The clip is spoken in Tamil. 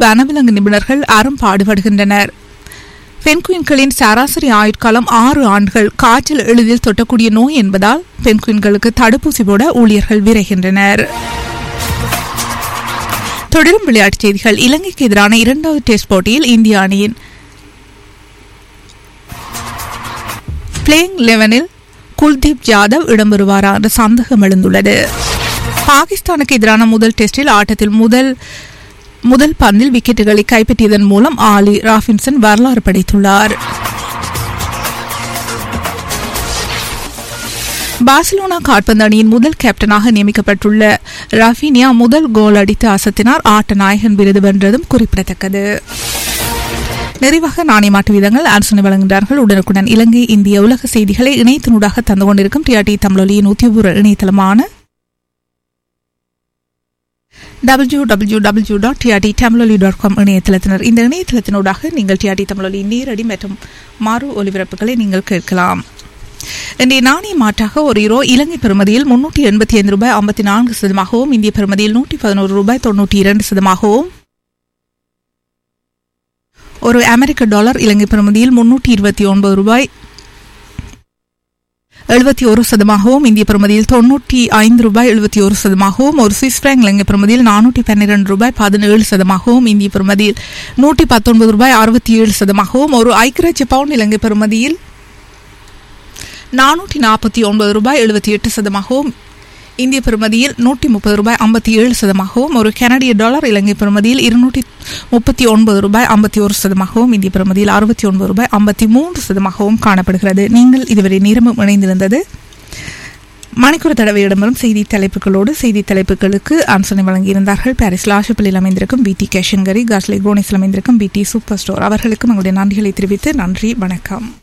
வனவிலங்கு நிபுணர்கள் அறம் பாடுபடுகின்றனர் பென்குயின்களின் சராசரி ஆயுட்காலம் ஆறு ஆண்டுகள் காய்ச்சல் எளிதில் தொட்டக்கூடிய நோய் என்பதால் பென்குயின்களுக்கு தடுப்பூசி போட ஊழியர்கள் விரைகின்றனர் தொடரும் விளையாட்டுச் செய்திகள் இலங்கைக்கு எதிரான இரண்டாவது டெஸ்ட் போட்டியில் இந்திய அணியின் பிளேயிங் லெவனில் குல்தீப் ஜாதவ் இடம்பெறுவாரா என்ற சந்தேகம் எழுந்துள்ளது பாகிஸ்தானுக்கு எதிரான முதல் டெஸ்டில் ஆட்டத்தில் முதல் முதல் பந்தில் விக்கெட்டுகளை கைப்பற்றியதன் மூலம் ஆலி ராபின்சன் வரலாறு படைத்துள்ளார் பார்சிலோனா கால்பந்து அணியின் முதல் கேப்டனாக நியமிக்கப்பட்டுள்ள ரஃபீனியா முதல் கோல் அடித்து அசத்தினார் ஆட்ட நாயகன் விருது வென்றதும் குறிப்பிடத்தக்கது நிறைவாக நாணயமாட்டு விதங்கள் அரசனை வழங்குகிறார்கள் உடனுக்குடன் இலங்கை இந்திய உலக செய்திகளை இணையத்தினூடாக தந்து கொண்டிருக்கும் டிஆர்டி தமிழொலியின் உத்தியபூர்வ இணையதளமான W W W dot TRT Tamiloli dot com இணையதளத்தினர் இந்த இணையதளத்தினூடாக நீங்கள் டிஆர்டி தமிழொலி நேரடி மற்றும் மாறு ஒலிபரப்புகளை நீங்கள் கேட்கலாம் இன்றைய நாணய மாற்றாக ஒரு யூரோ இலங்கை பெறுமதியில் முன்னூற்றி எண்பத்தி ஐந்து ரூபாய் ஐம்பத்தி நான்கு சதமாகவும் இந்திய பெறுமதியில் நூற்றி பதினோரு ரூபாய் தொன்னூற்றி இரண்டு சதமாகவும் ஒரு அமெரிக்க டாலர் இலங்கை பெறுமதியில் முன்னூற்றி இருபத்தி ஒன்பது ரூபாய் எழுபத்தி ஒரு சதமாகவும் இந்திய பெறுமதியில் தொன்னூற்றி ஐந்து ரூபாய் எழுபத்தி ஒரு சதமாகவும் ஒரு சுவிஸ் பிராங்க் இலங்கை பெறுமதியில் நானூற்றி பன்னிரண்டு ரூபாய் பதினேழு சதமாகவும் இந்திய பெறுமதியில் நூற்றி பத்தொன்பது ரூபாய் அறுபத்தி ஏழு சதமாகவும் ஒரு ஐக்கிய பவுண்ட் இலங்கை பெறுமதியில் நானூற்றி நாற்பத்தி ஒன்பது ரூபாய் எழுபத்தி எட்டு சதமாகவும் இந்திய பெறுமதியில் நூற்றி முப்பது ரூபாய் ஐம்பத்தி ஏழு சதமாகவும் ஒரு கனடிய டாலர் இலங்கை பெறுமதியில் இருநூற்றி முப்பத்தி ஒன்பது ரூபாய் ஐம்பத்தி ஒரு சதமாகவும் இந்திய பெறுமதியில் அறுபத்தி ஒன்பது ரூபாய் ஐம்பத்தி மூன்று சதமாகவும் காணப்படுகிறது நீங்கள் இதுவரை நேரமும் இணைந்திருந்தது மணிக்கூர் தடவை இடம்பெறும் செய்தி தலைப்புகளோடு செய்தி தலைப்புகளுக்கு ஆன்சனை வழங்கியிருந்தார்கள் பாரிஸ் லாஷப்பில் அமைந்திருக்கும் பி டி கேஷன்கரி காஸ்லே கோனிஸில் அமைந்திருக்கும் பி டி சூப்பர் ஸ்டோர் அவர்களுக்கும் எங்களுடைய நன்றிகளை தெரிவித்து நன்றி வணக்கம்